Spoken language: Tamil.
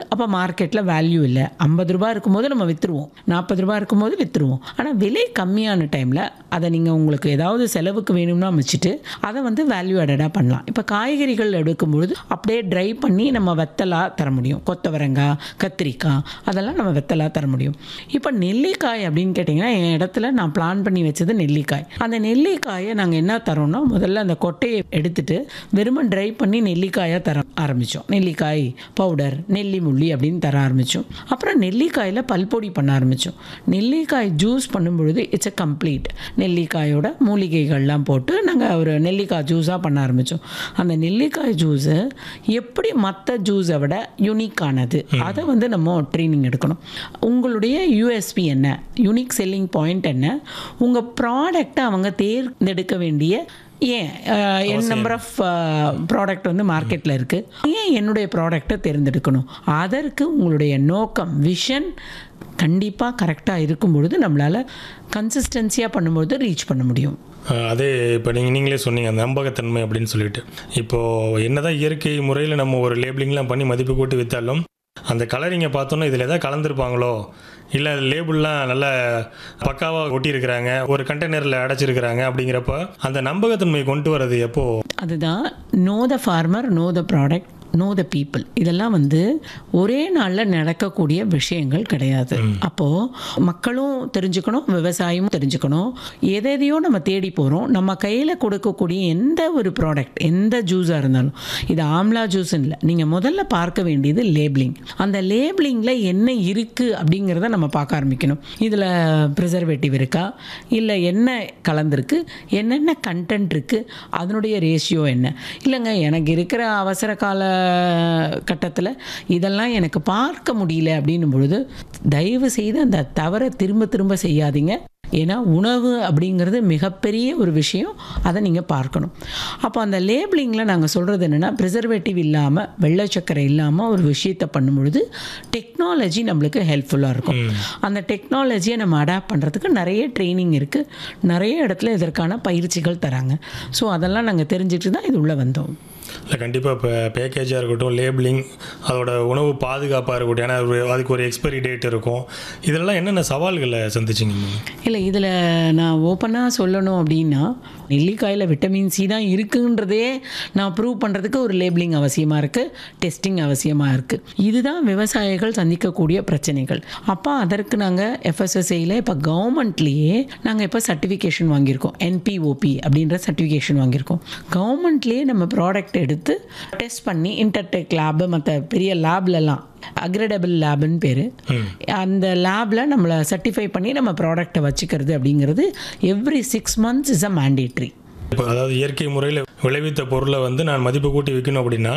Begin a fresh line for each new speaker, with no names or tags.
அப்போ மார்க்கெட்டில் வேல்யூ இல்லை ஐம்பது ரூபா இருக்கும்போது நம்ம விற்றுருவோம் நாற்பது ரூபா இருக்கும்போது விற்றுருவோம் ஆனால் விலை கம்மியான டைமில் அதை நீங்கள் உங்களுக்கு ஏதாவது செலவுக்கு வேணும்னா வச்சுட்டு அதை வந்து வேல்யூ ஆடடாக பண்ணலாம் இப்போ காய்கறிகள் எடுக்கும்பொழுது அப்படியே ட்ரை பண்ணி நம்ம வெத்தலாக தர முடியும் கொத்தவரங்காய் கத்திரிக்காய் அதெல்லாம் நம்ம வெத்தலாக தர முடியும் இப்போ நெல்லிக்காய் அப்படின்னு கேட்டிங்கன்னா என் இடத்துல நான் பிளான் பண்ணி வச்சது நெல்லிக்காய் அந்த நெல்லிக்காயை நாங்கள் என்ன தரோம்னா முதல்ல அந்த கொட்டையை எடுத்துட்டு வெறுமன் ட்ரை பண்ணி நெல்லிக்காயாக தர ஆரம்பித்தோம் நெல்லிக்காய் பவுடர் நெல்லி முள்ளி அப்படின்னு தர ஆரம்பித்தோம் அப்புறம் நெல்லிக்காயில் பல்பொடி பண்ண ஆரம்பித்தோம் நெல்லிக்காய் ஜூஸ் பண்ணும்பொழுது இட்ஸ் a கம்ப்ளீட் நெல்லிக்காயோட மூலிகைகள்லாம் போட்டு நாங்கள் ஒரு நெல்லிக்காய் ஜூஸாக பண்ண ஆரம்பித்தோம் அந்த நெல்லிக்காய் ஜூஸு எப்படி மற்ற ஜூஸை விட யூனிக்கானது அதை வந்து நம்ம ட்ரைனிங் எடுக்கணும் உங்களுடைய யூஎஸ்பி என்ன யூனிக் செல்லிங் பாயிண்ட் என்ன உங்கள் ப்ராடக்டை அவங்க தேர்ந்தெடுக்க வேண்டிய ஏன் ah, N number of product வந்து மார்க்கெட்டில் இருக்குது ஏன் என்னுடைய ப்ராடக்டை தேர்ந்தெடுக்கணும் அதற்கு உங்களுடைய நோக்கம் விஷன் கண்டிப்பாக கரெக்டாக இருக்கும் பொழுது நம்மளால் கன்சிஸ்டன்சியாக பண்ணும்பொழுது ரீச் பண்ண முடியும்
அஹ் அதே இப்போ நீங்கள் நீங்களே சொன்னீங்க அந்த நம்பகத்தன்மை அப்படின்னு சொல்லிட்டு இப்போது என்னதான் இயற்கை முறையில் நம்ம ஒரு லேபிளிங்லாம் பண்ணி மதிப்பு கூட்டி விற்றாலும் அந்த கலரிங்கை பார்த்தோன்னா இதில் எதாவது கலந்துருப்பாங்களோ இல்லை லேபிள்லாம் நல்ல பக்காவாக ஒட்டியிருக்கிறாங்க ஒரு கண்டெய்னரில் அடைச்சிருக்கிறாங்க அப்படிங்கிறப்ப அந்த நம்பகத்தன்மை கொண்டு வர்றது எப்போ
அதுதான் know the farmer know the product know the people இதெல்லாம் வந்து ஒரே நாளில் நடக்கக்கூடிய விஷயங்கள் கிடையாது அப்போது மக்களும் தெரிஞ்சுக்கணும் விவசாயமும் தெரிஞ்சுக்கணும் எதையோ நம்ம தேடி போகிறோம் நம்ம கையில் கொடுக்கக்கூடிய எந்த ஒரு ப்ராடக்ட் எந்த ஜூஸாக இருந்தாலும் இது ஆம்லா ஜூஸ் இல்லை நீங்கள் முதல்ல பார்க்க வேண்டியது லேபிளிங் அந்த லேபிளிங்கில் என்ன இருக்குது அப்படிங்கிறத நம்ம பார்க்க ஆரம்பிக்கணும் இதில் ப்ரிசர்வேட்டிவ் இருக்கா இல்லை என்ன கலந்துருக்கு என்னென்ன கண்டென்ட் இருக்குது அதனுடைய ரேஷியோ என்ன இல்லைங்க எனக்கு இருக்கிற அவசர கால கட்டத்தில் இதெல்லாம் எனக்கு பார்க்க முடியல அப்படின்னும் பொழுது தயவு செய்து அந்த தவறை திரும்ப திரும்ப செய்யாதீங்க ஏன்னா உணவு அப்படிங்கிறது மிகப்பெரிய ஒரு விஷயம் அதை நீங்கள் பார்க்கணும் அப்போ அந்த லேபிளிங்கில் நாங்கள் சொல்கிறது என்னென்னா ப்ரிசர்வேட்டிவ் இல்லாமல் வெள்ளை சக்கரை இல்லாமல் ஒரு விஷயத்தை பண்ணும் பொழுது டெக்னாலஜி நம்மளுக்கு ஹெல்ப்ஃபுல்லாக இருக்கும் அந்த டெக்னாலஜியை நம்ம அடாப்ட் பண்ணுறதுக்கு நிறைய ட்ரைனிங் இருக்குது நிறைய இடத்துல இதற்கான பயிற்சிகள் தராங்க ஸோ அதெல்லாம் நாங்கள் தெரிஞ்சுட்டு தான் இது உள்ளே வந்தோம்
இல்லை கண்டிப்பாக இப்போ பேக்கேஜாக இருக்கட்டும் லேபிளிங் அதோட உணவு பாதுகாப்பாக இருக்கட்டும் ஏன்னா ஒரு- அதுக்கு ஒரு எக்ஸ்பைரி டேட் இருக்கும் இதெல்லாம் என்னென்ன சவால்களை சந்திச்சிங்க நீங்கள்
இல்லை இதில் நான் ஓப்பனாக சொல்லணும் அப்படின்னா நெல்லிக்காயில் விட்டமின் சி தான் இருக்குன்றதே நான் ப்ரூவ் பண்ணுறதுக்கு ஒரு லேபிளிங் அவசியமாக இருக்குது டெஸ்டிங் அவசியமாக இருக்குது இதுதான் விவசாயிகள் சந்திக்கக்கூடிய பிரச்சனைகள் அப்போ அதற்கு நாங்கள் எஃப்எஸ்எஸ்ஐயில் இப்போ கவர்மெண்ட்லேயே நாங்கள் இப்போ சர்டிஃபிகேஷன் வாங்கியிருக்கோம் என்பிஓபி அப்படின்ற சர்டிஃபிகேஷன் வாங்கியிருக்கோம் கவர்மெண்ட்லேயே நம்ம ப்ராடக்ட் எடுத்து டெஸ்ட் பண்ணி இன்டர்டெக் லேபு மற்ற பெரிய லேப்லலாம் அக்ரெடபிள் லேப்னு பேர் அந்த லேபில் நம்மளை சர்டிஃபை பண்ணி நம்ம ப்ராடக்டை வச்சுக்கிறது அப்படிங்கிறது every six months is a mandatory
இப்போ அதாவது இயற்கை முறையில் விளைவித்த பொருளை வந்து நான் மதிப்பு கூட்டி விற்கணும் அப்படின்னா